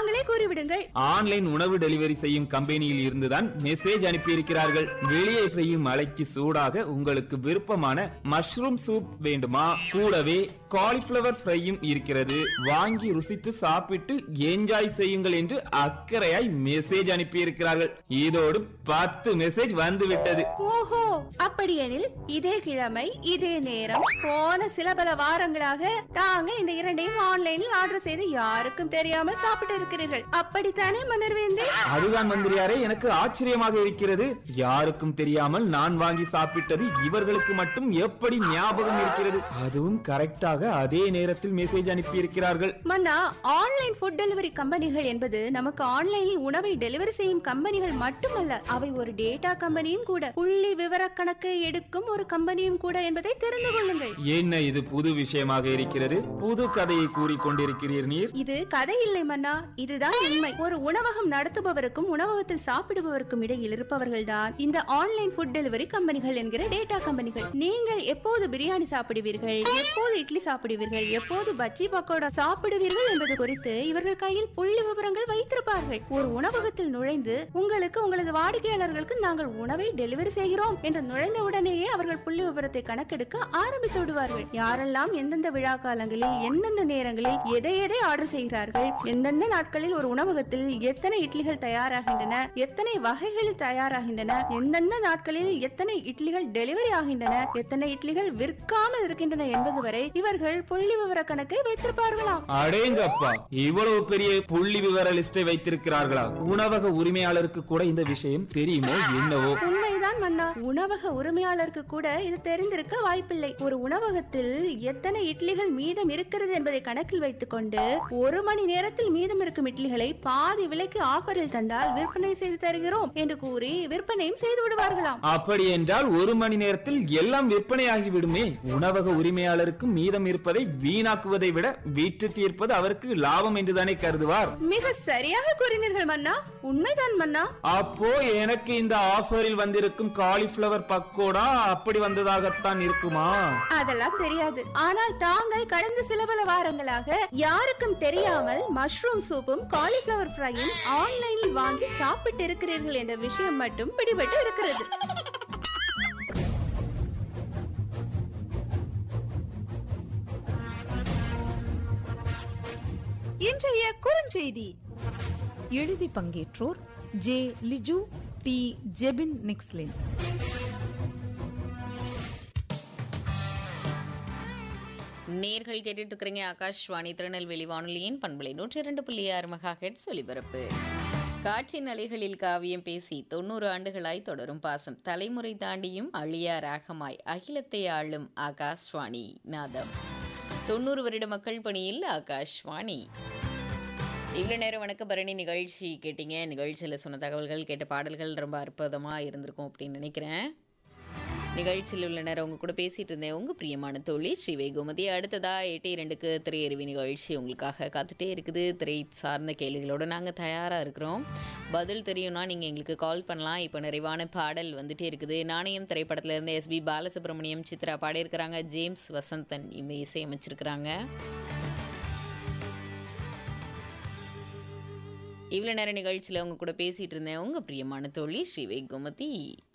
தாங்களே கூறிவிடுங்கள் ஆன்லைன் உணவு டெலிவரி செய்யும் கம்பெனியில் இருந்துதான் மெசேஜ் அனுப்பியிருக்கிறார்கள் வெளியே பெய்யும் மழைக்கு சூடாக உங்களுக்கு விருப்பமான மஷ்ரூம் சூப் வேண்டுமா கூடவே காலிஃபிளவர் ஃப்ரையும் இருக்கிறது வாங்கி ருசித்து சாப்பிட்டு என்ஜாய் செய்யுங்கள் என்று அக்கறையாய் மெசேஜ் அனுப்பியிருக்கிறார்கள் இதோடு பத்து மெசேஜ் வந்து விட்டது ஓஹோ அப்படியெனில் இதே கிழமை இதே நேரம் போன சில பல வாரங்களாக தாங்கள் இந்த இரண்டையும் ஆன்லைனில் ஆர்டர் செய்து யாருக்கும் தெரியாமல் சாப்பிட்டு இருக்கிறீர்கள் அப்படித்தானே மன்னர்வேந்தே அதுதான் மந்திரியாரே எனக்கு ஆச்சரியமாக இருக்கிறது யாருக்கும் தெரியாமல் நான் வாங்கி சாப்பிட்டது இவர்களுக்கு மட்டும் எப்படி ஞாபகம் இருக்கிறது அதுவும் கரெக்டாக அதே நேரத்தில் மெசேஜ் அனுப்பியிருக்கிறார்கள் மன்னா ஆன்லைன் ஃபுட் டெலிவரி கம்பெனிகள் என்பது நமக்கு ஆன்லைனில் உணவை டெலிவரி செய்யும் கம்பெனிகள் மட்டுமல்ல அவை ஒரு டேட்டா கம்பெனியும் கூட புள்ளி விவர கணக்கு எடுக்கும் ஒரு கம்பெனியும் கூட என்பதை தெரிந்து கொள்ளுங்கள் என்ன இது புது விஷயமாக இருக்கிறது புது கதையை கூறிக்கொண்டிருக்கிறீர் நீர் இது கதை இல்லை மன்னா இதுதான் உண்மை ஒரு உணவகம் நடத்துபவருக்கும் உணவகத்தில் சாப்பிடுபவருக்கும் இடையில் இருப்பவர்கள்தான் இந்த ஆன்லைன் ஃபுட் டெலிவரி கம்பெனிகள் என்கிற டேட்டா கம்பெனிகள் நீங்கள் எப்போது பிரியாணி சாப்பிடுவீர்கள் எப்போது இட்லி சாப்பிடுவீர்கள் எப்போது பஜ்ஜி பக்கோடா சாப்பிடுவீர்கள் என்பது குறித்து இவர்கள் கையில் புள்ளி விவரங்கள் வைத்திருப்பார்கள் ஒரு உணவகத்தில் நுழைந்து உங்களுக்கு உங்களது வாடிக்கையாளர்களுக்கு நாங்கள் உணவை டெலிவரி செய்கிறோம் என்று நுழைந்தவுடனேயே அவர்கள் புள்ளி விவரத்தை கணக்கெடுக்க ஆரம்பித்து விடுவார்கள் யாரெல்லாம் எந்தெந்த விழா காலங்களில் எந்தெந்த நேரங்களில் எதை எதை ஆர்டர் செய்கிறார்கள் எந்தெந்த நாட்களில் ஒரு உணவகத்தில் எத்தனை இட்லிகள் தயாராகின்றன எத்தனை வகைகளில் தயாராகின்றன எந்தெந்த நாட்களில் எத்தனை இட்லிகள் டெலிவரி ஆகின்றன எத்தனை இட்லிகள் விற்காமல் இருக்கின்றன என்பது வரை இவர்கள் புள்ளி விவர கணக்கை வைத்திருப்பார்களாம் அடேங்கப்பா இவ்வளவு பெரிய புள்ளி விவர லிஸ்டை வைத்திருக்கிறார்களா உணவக உரிமையாளருக்கு கூட இந்த விஷயம் தெரியுமோ என்னவோ உண்மைதான் மன்னா உணவக உரிமையாளருக்கு கூட இது தெரிந்திருக்க வாய்ப்பில்லை ஒரு உணவகத்தில் எத்தனை இட்லிகள் மீதம் இருக்கிறது என்பதை கணக்கில் வைத்துக்கொண்டு ஒரு மணி நேரத்தில் மீதம் இருக்கும் இட்லிகளை பாதி விலைக்கு ஆஃபரில் தந்தால் விற்பனை செய்து தருகிறோம் என்று கூறி விற்பனையும் செய்து விடுவார்களாம் அப்படி என்றால் ஒரு மணி நேரத்தில் எல்லாம் விற்பனையாகி விடுமே உணவக உரிமையாளருக்கு மீதம் இருப்பதை வீணாக்குவதை விட விற்று தீர்ப்பது அவருக்கு லாபம் என்றுதானே கருதுவார் மிக சரியாக கூறினீர்கள் மன்னா உண்மைதான் மன்னா அப்போ எனக்கு இந்த ஆஃபரில் வந்திருக்கும் காலிஃபிளவர் பக்கோடா அப்படி வந்ததாகத்தான் இருக்குமா அதெல்லாம் தெரியாது ஆனால் தாங்கள் கடந்த சில பல வாரங்களாக யாருக்கும் தெரியாமல் மஷ்ரூம் சூப்பும் காலிஃபிளவர் ஃப்ரையும் ஆன்லைனில் வாங்கி சாப்பிட்டு இருக்கிறீர்கள் என்ற விஷயம் மட்டும் பிடிபட்டு இருக்கிறது இன்றைய குறுஞ்செய்தி எழுதி பங்கேற்றோர் ஜே லிஜு டி ஜெபின் நிக்ஸ்லின் நேர்கள் கேட்டுட்டு இருக்கிறீங்க ஆகாஷ்வாணி திருநெல்வேலி வானொலியின் பண்பலை நூற்றி இரண்டு புள்ளி ஆறு மெகா ஹெட்ஸ் ஒலிபரப்பு காற்றின் அலைகளில் காவியம் பேசி தொண்ணூறு ஆண்டுகளாய் தொடரும் பாசம் தலைமுறை தாண்டியும் அழியா ராகமாய் அகிலத்தை ஆளும் ஆகாஷ்வாணி நாதம் தொண்ணூறு வருட மக்கள் பணியில் ஆகாஷ்வாணி இவ்வளோ நேரம் வணக்க பரணி நிகழ்ச்சி கேட்டீங்க நிகழ்ச்சியில் சொன்ன தகவல்கள் கேட்ட பாடல்கள் ரொம்ப அற்புதமாக இருந்திருக்கும் அப்படின்னு நினைக்கிறேன் நிகழ்ச்சியில் உள்ள நேரம் உங்க கூட பேசிட்டு இருந்தேன் உங்க பிரியமான தோழி ஸ்ரீ கோமதி அடுத்ததா எட்டு இரண்டுக்கு திரையறிவி நிகழ்ச்சி உங்களுக்காக காத்துட்டே இருக்குது திரை சார்ந்த கேள்விகளோட நாங்கள் தயாராக இருக்கிறோம் பதில் தெரியும்னா நீங்கள் எங்களுக்கு கால் பண்ணலாம் இப்போ நிறைவான பாடல் வந்துட்டே இருக்குது நாணயம் திரைப்படத்துல இருந்து எஸ்பி பாலசுப்ரமணியம் சித்ரா பாடியிருக்கிறாங்க ஜேம்ஸ் வசந்தன் இவங்க இசையமைச்சிருக்கிறாங்க இவ்வளோ நேரம் நிகழ்ச்சியில் உங்க கூட பேசிட்டு இருந்தேன் உங்க பிரியமான தோழி ஸ்ரீ கோமதி